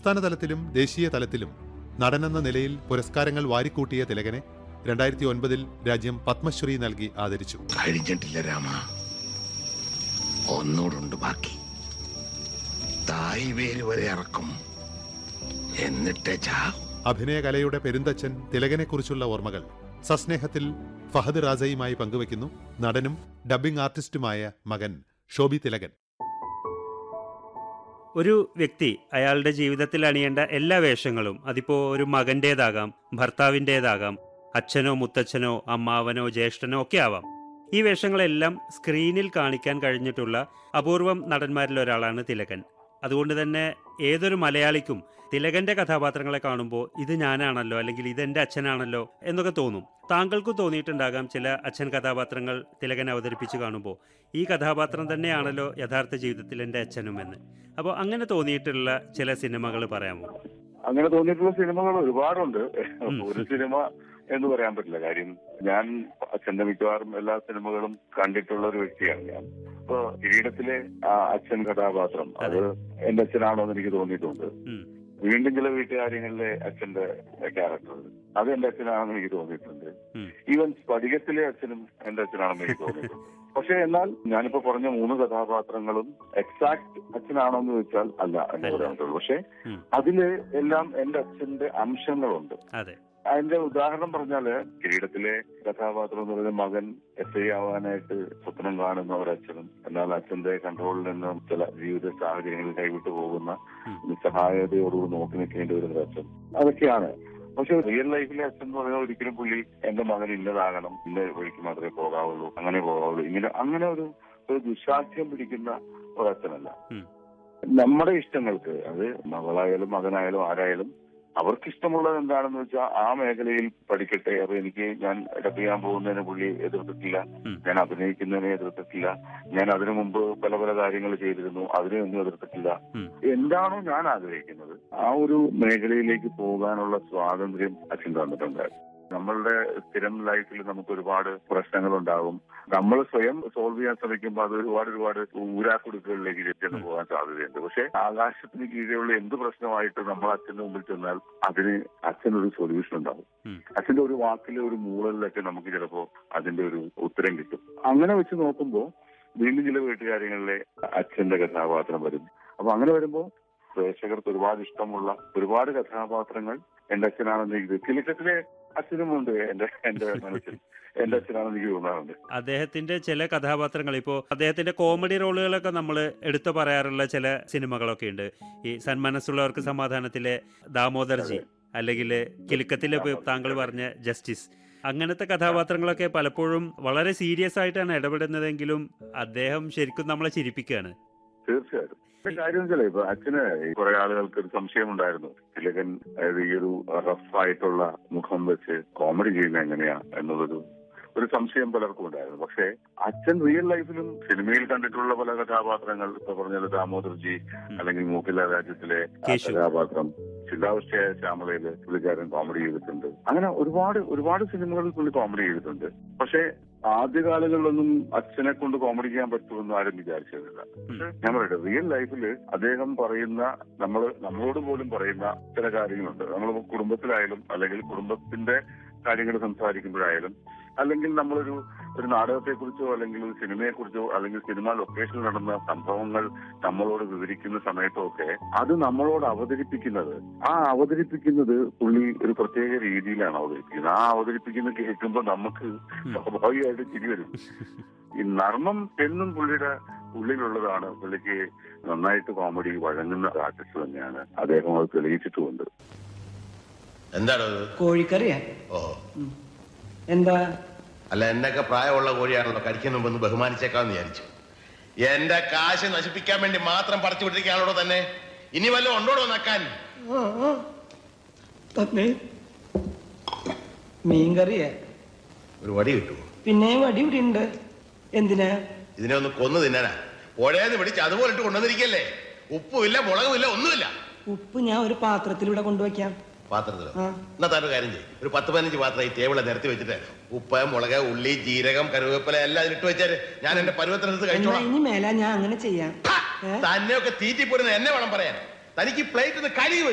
സംസ്ഥാന തലത്തിലും ദേശീയ തലത്തിലും നടനെന്ന നിലയിൽ പുരസ്കാരങ്ങൾ വാരിക്കൂട്ടിയ തിലകനെ രണ്ടായിരത്തി ഒൻപതിൽ രാജ്യം പത്മശ്രീ നൽകി ആദരിച്ചു കഴിഞ്ഞിട്ടില്ല രാമ ഒന്നുകൂടുണ്ട് ബാക്കി തായ് വേര് വരെ ഇറക്കും എന്നിട്ടേ ചാവും അഭിനയകലയുടെ പെരുന്തച്ഛൻ തിലകനെക്കുറിച്ചുള്ള ഓർമ്മകൾ സസ്നേഹത്തിൽ ഫഹദ് റാസയുമായി പങ്കുവയ്ക്കുന്നു നടനും ഡബ്ബിംഗ് ആർട്ടിസ്റ്റുമായ മകൻ ഷോബി തിലകൻ ഒരു വ്യക്തി അയാളുടെ ജീവിതത്തിൽ അണിയേണ്ട എല്ലാ വേഷങ്ങളും അതിപ്പോൾ ഒരു മകൻ്റേതാകാം ഭർത്താവിൻ്റേതാകാം അച്ഛനോ മുത്തച്ഛനോ അമ്മാവനോ ജ്യേഷ്ഠനോ ഒക്കെ ആവാം ഈ വേഷങ്ങളെല്ലാം സ്ക്രീനിൽ കാണിക്കാൻ കഴിഞ്ഞിട്ടുള്ള അപൂർവം നടന്മാരിൽ ഒരാളാണ് തിലകൻ അതുകൊണ്ട് തന്നെ ഏതൊരു മലയാളിക്കും തിലകന്റെ കഥാപാത്രങ്ങളെ കാണുമ്പോൾ ഇത് ഞാനാണല്ലോ അല്ലെങ്കിൽ ഇത് എൻ്റെ അച്ഛനാണല്ലോ എന്നൊക്കെ തോന്നും താങ്കൾക്ക് തോന്നിയിട്ടുണ്ടാകാം ചില അച്ഛൻ കഥാപാത്രങ്ങൾ തിലകൻ അവതരിപ്പിച്ച് കാണുമ്പോൾ ഈ കഥാപാത്രം തന്നെയാണല്ലോ യഥാർത്ഥ ജീവിതത്തിൽ എൻ്റെ അച്ഛനും എന്ന് അപ്പോൾ അങ്ങനെ തോന്നിയിട്ടുള്ള ചില സിനിമകൾ പറയാമോ അങ്ങനെ തോന്നിയിട്ടുള്ള സിനിമകൾ ഒരുപാടുണ്ട് ഉം. ഒരു സിനിമ എന്ന് പറയാൻ പറ്റില്ല കാര്യം ഞാൻ അച്ഛന്റെ മിക്കവാറും എല്ലാ സിനിമകളും കണ്ടിട്ടുള്ള ഒരു വ്യക്തിയാണ് ഞാൻ ഇപ്പൊ കിരീടത്തിലെ ആ അച്ഛൻ കഥാപാത്രം അത് എന്റെ അച്ഛനാണോ എന്ന് എനിക്ക് തോന്നിയിട്ടുണ്ട് ഉം. വീണ്ടും ചില വീട്ടുകാര്യങ്ങളിലെ അച്ഛന്റെ ക്യാരക്ടർ അത് എന്റെ അച്ഛനാണെന്ന് എനിക്ക് തോന്നിയിട്ടുണ്ട് ഉം. ഈവൻ സ്ഫടികത്തിലെ അച്ഛനും എന്റെ അച്ഛനാണെന്ന് എനിക്ക് തോന്നിയിട്ടുണ്ട് പക്ഷെ എന്നാൽ ഞാനിപ്പോ പറഞ്ഞ മൂന്ന് കഥാപാത്രങ്ങളും എക്സാക്ട് അച്ഛനാണോ എന്ന് ചോദിച്ചാൽ അല്ല എന്ന് അല്ല. പറയാൻ പറ്റുള്ളൂ പക്ഷെ ഉം. അതില് എല്ലാം എന്റെ അച്ഛന്റെ അംശങ്ങളുണ്ട് അതെ അതിന്റെ ഉദാഹരണം പറഞ്ഞാല് കിരീടത്തിലെ കഥാപാത്രം എന്ന് പറയുന്നത് മകൻ എസ് ഐ ആവാനായിട്ട് സ്വപ്നം കാണുന്ന ഒരച്ഛനും എന്നാൽ അച്ഛന്റെ കൺട്രോളിൽ നിന്നും ചില ജീവിത സാഹചര്യങ്ങളിൽ കൈവിട്ടു പോകുന്ന ഉം. നിസ്സഹായതയോടുകൂടി നോക്കി നിൽക്കേണ്ടി വരുന്ന ഒരു അച്ഛൻ അതൊക്കെയാണ് പക്ഷെ റിയൽ ലൈഫിലെ അച്ഛൻ എന്ന് പറയുന്നത് ഒരിക്കലും പുള്ളി എന്റെ മകൻ ഇന്നതാകണം ഇന്ന വഴിക്ക് മാത്രമേ പോകാവുള്ളൂ അങ്ങനെ പോകാവുള്ളൂ ഇങ്ങനെ അങ്ങനെ ഒരു ഒരു ദുശാഠ്യം പിടിക്കുന്ന ഒരച്ഛനല്ല ഉം. നമ്മുടെ ഇഷ്ടങ്ങൾക്ക് അത് മകളായാലും മകനായാലും ആരായാലും അവർക്ക് ഇഷ്ടമുള്ളത് എന്താണെന്ന് വെച്ചാൽ ആ മേഖലയിൽ പഠിക്കട്ടെ അപ്പൊ എനിക്ക് ഞാൻ ഡബ് ചെയ്യാൻ പോകുന്നതിന് പുള്ളി എതിർത്തിട്ടില്ല ഉം. ഞാൻ അഭിനയിക്കുന്നതിനെ എതിർത്തിട്ടില്ല ഞാൻ അതിനു മുമ്പ് പല പല കാര്യങ്ങൾ ചെയ്തിരുന്നു അതിനെയൊന്നും എതിർത്തിട്ടില്ല ഉം. എന്താണോ ഞാൻ ആഗ്രഹിക്കുന്നത് ആ ഒരു മേഖലയിലേക്ക് പോകാനുള്ള സ്വാതന്ത്ര്യം അച്ഛൻ തന്നിട്ടുണ്ട് നമ്മളുടെ സ്ഥിരം ലൈഫിൽ നമുക്ക് ഒരുപാട് പ്രശ്നങ്ങൾ ഉണ്ടാകും നമ്മൾ സ്വയം സോൾവ് ചെയ്യാൻ ശ്രമിക്കുമ്പോൾ അത് ഒരുപാട് ഒരുപാട് ഊരാക്കുടുക്കുകളിലേക്ക് ചെന്ന് പോകാൻ സാധ്യതയുണ്ട് പക്ഷെ ആകാശത്തിന് കീഴെയുള്ള എന്ത് പ്രശ്നമായിട്ട് നമ്മൾ അച്ഛന്റെ മുമ്പിൽ ചെന്നാൽ അതിന് അച്ഛനൊരു സൊല്യൂഷൻ ഉണ്ടാവും ഉം. അച്ഛന്റെ ഒരു വാക്കിലെ ഒരു മൂളലിലൊക്കെ നമുക്ക് ചിലപ്പോ അതിന്റെ ഒരു ഉത്തരം കിട്ടും അങ്ങനെ വെച്ച് നോക്കുമ്പോൾ വീണ്ടും ചില വീട്ടുകാര്യങ്ങളിലെ അച്ഛന്റെ കഥാപാത്രം വരും അപ്പൊ അങ്ങനെ വരുമ്പോ പ്രേക്ഷകർക്ക് ഒരുപാട് ഇഷ്ടമുള്ള ഒരുപാട് കഥാപാത്രങ്ങൾ എന്റെ അച്ഛനാണെന്ന് എനിക്ക് കിലിക്കത്തിലെ അച്ഛനുമുണ്ട് എന്റെ എന്റെ മനസ്സിൽ എന്റെ അച്ഛനാണെന്ന് എനിക്ക് തോന്നാറുണ്ട് അദ്ദേഹത്തിന്റെ ചില കഥാപാത്രങ്ങൾ ഇപ്പോൾ അദ്ദേഹത്തിന്റെ കോമഡി റോളുകളൊക്കെ നമ്മൾ എടുത്തു പറയാറുള്ള ചില സിനിമകളൊക്കെ ഉണ്ട് ഈ സന്മനസ്സുള്ളവർക്ക് സമാധാനത്തിലെ ദാമോദർജി അല്ലെങ്കിൽ കിലുക്കത്തിലെ ഇപ്പൊ താങ്കൾ പറഞ്ഞ ജസ്റ്റിസ് അങ്ങനത്തെ കഥാപാത്രങ്ങളൊക്കെ പലപ്പോഴും വളരെ സീരിയസ് ആയിട്ടാണ് ഇടപെടുന്നതെങ്കിലും അദ്ദേഹം ശരിക്കും നമ്മളെ ചിരിപ്പിക്കുകയാണ് തീർച്ചയായിട്ടും പക്ഷെ കാര്യം വെച്ചാലേ ഇപ്പൊ അച്ഛന് ഈ കുറെ ആളുകൾക്ക് ഒരു സംശയം ഉണ്ടായിരുന്നു തിലകൻ അതായത് ഈ ഒരു റഫ് ആയിട്ടുള്ള മുഖം വെച്ച് കോമഡി ചെയ്യുന്നത് എങ്ങനെയാ എന്നുള്ളൊരു ഒരു സംശയം പലർക്കും ഉണ്ടായിരുന്നു പക്ഷേ അച്ഛൻ റിയൽ ലൈഫിലും സിനിമയിൽ കണ്ടിട്ടുള്ള പല കഥാപാത്രങ്ങൾ ഇപ്പൊ പറഞ്ഞത് ദാമോദർജി അല്ലെങ്കിൽ മൂക്കില രാജ്യത്തിലെ ആ കേശു. കഥാപാത്രം ചിന്താവസ്ഥയായ ശ്യാമളയില് പുള്ളിക്കാരൻ കോമഡി ചെയ്തിട്ടുണ്ട് അങ്ങനെ ഒരുപാട് ഒരുപാട് സിനിമകളിൽ പുള്ളി കോമഡി ചെയ്തിട്ടുണ്ട് പക്ഷേ ആദ്യകാലങ്ങളിലൊന്നും അച്ഛനെ കൊണ്ട് കോമഡി ചെയ്യാൻ പറ്റുമെന്ന് ആരും വിചാരിച്ചിരുന്നില്ല പക്ഷേ ഞാൻ പറയട്ടെ റിയൽ ലൈഫിൽ അദ്ദേഹം പറയുന്ന നമ്മൾ നമ്മളോട് പോലും പറയുന്ന ചില കാര്യങ്ങളുണ്ട് നമ്മൾ കുടുംബത്തിലായാലും അല്ലെങ്കിൽ കുടുംബത്തിന്റെ കാര്യങ്ങൾ സംസാരിക്കുമ്പോഴായാലും അല്ലെങ്കിൽ നമ്മളൊരു ഒരു നാടകത്തെക്കുറിച്ചോ അല്ലെങ്കിൽ ഒരു സിനിമയെക്കുറിച്ചോ അല്ലെങ്കിൽ സിനിമ ലൊക്കേഷനിൽ നടന്ന സംഭവങ്ങൾ നമ്മളോട് വിവരിക്കുന്ന സമയത്തൊക്കെ അത് നമ്മളോട് അവതരിപ്പിക്കുന്നത് ആ അവതരിപ്പിക്കുന്നത് പുള്ളി ഒരു പ്രത്യേക രീതിയിലാണ് അവതരിപ്പിക്കുന്നത് ആ അവതരിപ്പിക്കുന്നത് കേൾക്കുമ്പോൾ നമുക്ക് സ്വാഭാവികമായിട്ട് ചിരി വരും ഈ നർമ്മം എന്നും പുള്ളിയുടെ ഉള്ളിലുള്ളതാണ് പുള്ളിക്ക് നന്നായിട്ട് കോമഡി വഴങ്ങുന്ന ആർട്ടിസ്റ്റ് തന്നെയാണ് അദ്ദേഹം അത് തെളിയിച്ചിട്ടുമുണ്ട് എന്താണോ കോഴിക്കറിയാ ഓഹോ എന്താ അല്ല എന്നൊക്കെ പ്രായമുള്ള കോഴിയാണല്ലോ കഴിക്കുന്ന മുമ്പ് ഒന്ന് ബഹുമാനിച്ചേക്കാന്ന് വിചാരിച്ചു എന്റെ കാശ് നശിപ്പിക്കാൻ വേണ്ടി മാത്രം പറിച്ചു വിട്ടിരിക്കുകയാണല്ലോ തന്നെ ഇനി വല്ലതും ഉണ്ടോടോ നക്കാൻ ആ, ആ. തന്നെ മീൻകറിയാ ഒരു വടി കിട്ടുമോ പിന്നെ വടി ഇവിടെ ഉണ്ട് എന്തിനാ ഇതിനെ ഒന്ന് കൊന്നു തിന്നാനാ പുഴയെന്ന് പിടിച്ച് അതുപോലെ ഇട്ട് കൊണ്ടുവന്നിരിക്കല്ലേ ഉപ്പുമില്ല മുളകുമില്ല ഒന്നുമില്ല ഉപ്പ് ഞാൻ ഒരു പാത്രത്തിൽ ഇവിടെ കൊണ്ടുവയ്ക്കാം പാത്രത്തിലോ ആ. എന്നാ താൻ ഒരു കാര്യം ചെയ്യും ഒരു പത്ത് പതിനഞ്ച് പാത്രം ഈ ടേബിളെ നിരത്തി വെച്ചിട്ട് ഉപ്പ് മുളക് ഉള്ളി ജീരകം കരുവേപ്പില എല്ലാം അതിലിട്ട് വെച്ചാല് ഞാൻ എന്റെ പരുവത്തിനടുത്ത് എന്നാ കഴിച്ചോളാം ഇനി മേല ഞാൻ അങ്ങനെ ചെയ്യാം ഏ? തന്നെയൊക്കെ തീറ്റിപ്പോരുന്ന എന്നെ വേണം പറയാൻ തനിക്ക് പ്ലേറ്റ് ഒന്ന് കഴുകി